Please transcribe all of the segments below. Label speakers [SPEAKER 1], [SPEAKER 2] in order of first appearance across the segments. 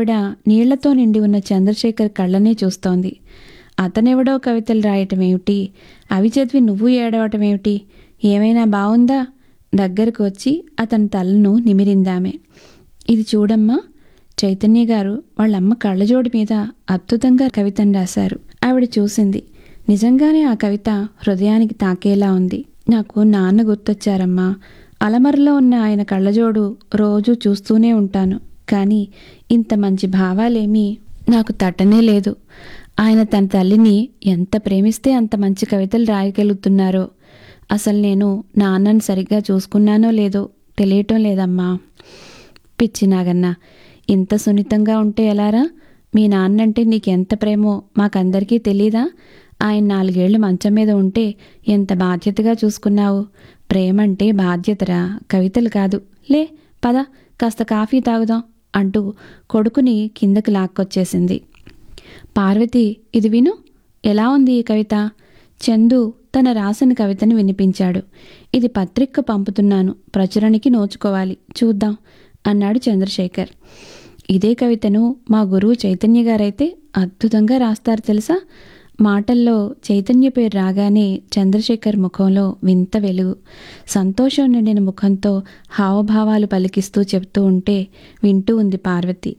[SPEAKER 1] ఆవిడ నీళ్లతో నిండి ఉన్న చంద్రశేఖర్ కళ్ళనే చూస్తోంది అతనెవడో కవితలు రాయటం ఏమిటి అవి చదివి నువ్వు ఏడవటం ఏమిటి ఏమైనా బావుందా దగ్గరకు వచ్చి అతని తలను నిమిరిందామె ఇది చూడమ్మా చైతన్య గారు వాళ్ళమ్మ కళ్ళజోడి మీద అద్భుతంగా కవితను రాశారు ఆవిడ చూసింది నిజంగానే ఆ కవిత హృదయానికి తాకేలా ఉంది నాకు నాన్న గుర్తొచ్చారమ్మా అలమరలో ఉన్న ఆయన కళ్ళజోడు రోజు చూస్తూనే ఉంటాను కానీ ఇంత మంచి భావాలేమీ నాకు తట్టనే లేదు ఆయన తన తల్లిని ఎంత ప్రేమిస్తే అంత మంచి కవితలు రాయగలుగుతున్నారో అసలు నేను నాన్నను సరిగ్గా చూసుకున్నానో లేదో తెలియటం లేదమ్మా పిచ్చి నాగన్న ఇంత సున్నితంగా ఉంటే ఎలారా మీ నాన్నంటే నీకెంత ప్రేమో మాకందరికీ తెలీదా ఆయన నాలుగేళ్లు మంచం మీద ఉంటే ఎంత బాధ్యతగా చూసుకున్నావు ప్రేమంటే బాధ్యతరా కవితలు కాదు లే పద కాస్త కాఫీ తాగుదాం అంటూ కొడుకుని కిందకి లాక్కొచ్చేసింది పార్వతి ఇది విను ఎలా ఉంది ఈ కవిత చందు తన రాసిన కవితను వినిపించాడు ఇది పత్రిక పంపుతున్నాను ప్రచురణకి నోచుకోవాలి చూద్దాం అన్నాడు చంద్రశేఖర్ ఇదే కవితను మా గురువు చైతన్య గారైతే అద్భుతంగా రాస్తారు తెలుసా మాటల్లో చైతన్య పేరు రాగానే చంద్రశేఖర్ ముఖంలో వింత వెలుగు సంతోషం నిండిన ముఖంతో హావభావాలు పలికిస్తూ చెప్తూ ఉంటే వింటూ ఉంది పార్వతి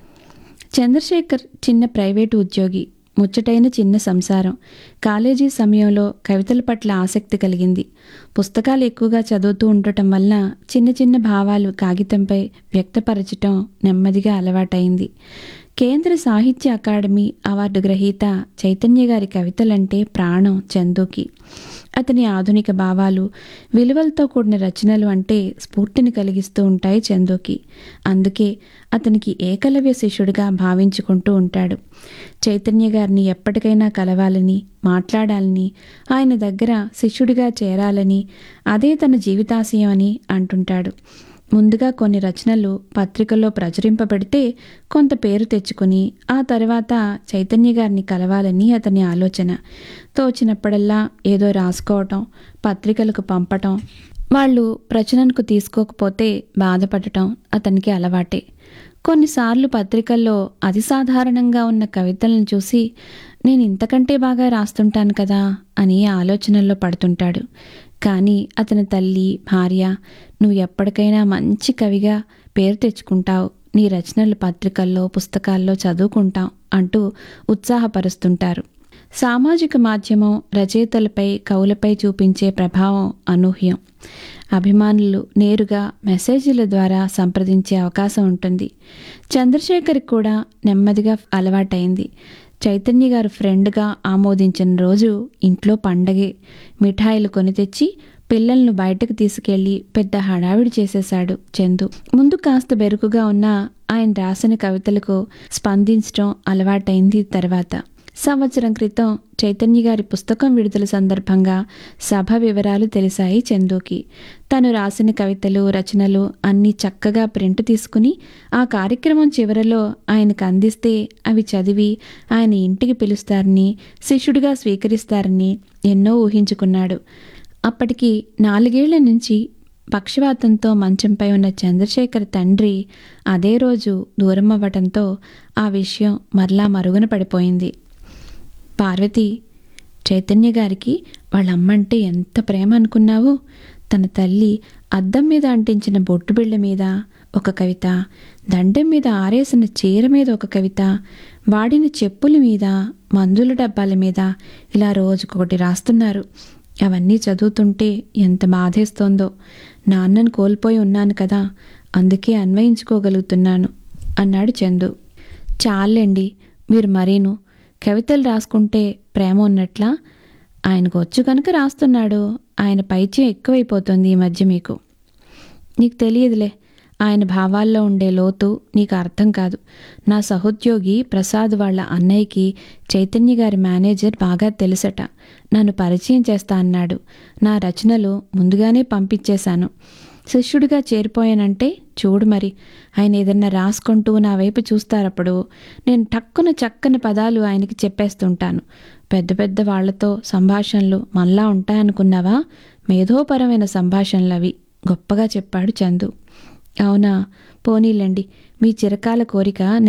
[SPEAKER 1] చంద్రశేఖర్ చిన్న ప్రైవేటు ఉద్యోగి ముచ్చటైన చిన్న సంసారం కాలేజీ సమయంలో కవితల పట్ల ఆసక్తి కలిగింది పుస్తకాలు ఎక్కువగా చదువుతూ ఉండటం వల్ల చిన్న చిన్న భావాలు కాగితంపై వ్యక్తపరచటం నెమ్మదిగా అలవాటైంది కేంద్ర సాహిత్య అకాడమీ అవార్డు గ్రహీత చైతన్య గారి కవితలంటే ప్రాణం చందుకి అతని ఆధునిక భావాలు విలువలతో కూడిన రచనలు అంటే స్ఫూర్తిని కలిగిస్తూ ఉంటాయి చందుకి అందుకే అతనికి ఏకలవ్య శిష్యుడిగా భావించుకుంటూ ఉంటాడు చైతన్య గారిని ఎప్పటికైనా కలవాలని మాట్లాడాలని ఆయన దగ్గర శిష్యుడిగా చేరాలని అదే తన జీవితాశయం అని అంటుంటాడు ముందుగా కొన్ని రచనలు పత్రికల్లో ప్రచురింపబడితే కొంత పేరు తెచ్చుకుని ఆ తర్వాత చైతన్య గారిని కలవాలని అతని ఆలోచన తోచినప్పుడల్లా ఏదో రాసుకోవటం పత్రికలకు పంపటం వాళ్ళు ప్రచురణకు తీసుకోకపోతే బాధపడటం అతనికి అలవాటే కొన్నిసార్లు పత్రికల్లో అతి సాధారణంగా ఉన్న కవితలను చూసి నేను ఇంతకంటే బాగా రాస్తుంటాను కదా అని ఆలోచనల్లో పడుతుంటాడు కానీ అతని తల్లి భార్య నువ్వు ఎప్పటికైనా మంచి కవిగా పేరు తెచ్చుకుంటావు నీ రచనలు పత్రికల్లో పుస్తకాల్లో చదువుకుంటాం అంటూ ఉత్సాహపరుస్తుంటారు సామాజిక మాధ్యమం రచయితలపై కవులపై చూపించే ప్రభావం అనూహ్యం అభిమానులు నేరుగా మెసేజీల ద్వారా సంప్రదించే అవకాశం ఉంటుంది చంద్రశేఖర్కి కూడా నెమ్మదిగా అలవాటైంది చైతన్య గారు ఫ్రెండ్గా ఆమోదించిన రోజు ఇంట్లో పండగే మిఠాయిలు కొని తెచ్చి పిల్లలను బయటకు తీసుకెళ్లి పెద్ద హడావిడి చేసేశాడు చందు ముందు కాస్త బెరుకుగా ఉన్న ఆయన రాసిన కవితలకు స్పందించడం అలవాటైంది తర్వాత సంవత్సరం క్రితం చైతన్య గారి పుస్తకం విడుదల సందర్భంగా సభ వివరాలు తెలిసాయి చందుకి తను రాసిన కవితలు రచనలు అన్నీ చక్కగా ప్రింట్ తీసుకుని ఆ కార్యక్రమం చివరలో ఆయనకు అందిస్తే అవి చదివి ఆయన ఇంటికి పిలుస్తారని శిష్యుడిగా స్వీకరిస్తారని ఎన్నో ఊహించుకున్నాడు అప్పటికి నాలుగేళ్ల నుంచి పక్షవాతంతో మంచంపై ఉన్న చంద్రశేఖర్ తండ్రి అదే రోజు దూరం అవ్వటంతో ఆ విషయం మరలా మరుగున పడిపోయింది పార్వతి చైతన్య గారికి వాళ్ళ అమ్మంటే ఎంత ప్రేమ అనుకున్నావు తన తల్లి అద్దం మీద అంటించిన బొట్టు బిళ్ళ మీద ఒక కవిత దండం మీద ఆరేసిన చీర మీద ఒక కవిత వాడిన చెప్పుల మీద మందుల డబ్బాల మీద ఇలా రోజుకొకటి రాస్తున్నారు అవన్నీ చదువుతుంటే ఎంత బాధేస్తోందో నాన్నను కోల్పోయి ఉన్నాను కదా అందుకే అన్వయించుకోగలుగుతున్నాను అన్నాడు చందు చాలండి మీరు మరీను కవితలు రాసుకుంటే ప్రేమ ఉన్నట్లా ఆయనకు వచ్చు కనుక రాస్తున్నాడు ఆయన పైచే ఎక్కువైపోతుంది ఈ మధ్య మీకు నీకు తెలియదులే ఆయన భావాల్లో ఉండే లోతు నీకు అర్థం కాదు నా సహోద్యోగి ప్రసాద్ వాళ్ళ అన్నయ్యకి చైతన్య గారి మేనేజర్ బాగా తెలుసట నన్ను పరిచయం చేస్తా అన్నాడు నా రచనలు ముందుగానే పంపించేశాను శిష్యుడిగా చేరిపోయానంటే చూడు మరి ఆయన ఏదన్నా రాసుకుంటూ నా వైపు చూస్తారప్పుడు నేను టక్కున చక్కని పదాలు ఆయనకి చెప్పేస్తుంటాను పెద్ద పెద్ద వాళ్లతో సంభాషణలు మళ్ళా ఉంటాయనుకున్నావా మేధోపరమైన సంభాషణలు అవి గొప్పగా చెప్పాడు చందు అవునా పోనీలండి మీ చిరకాల కోరిక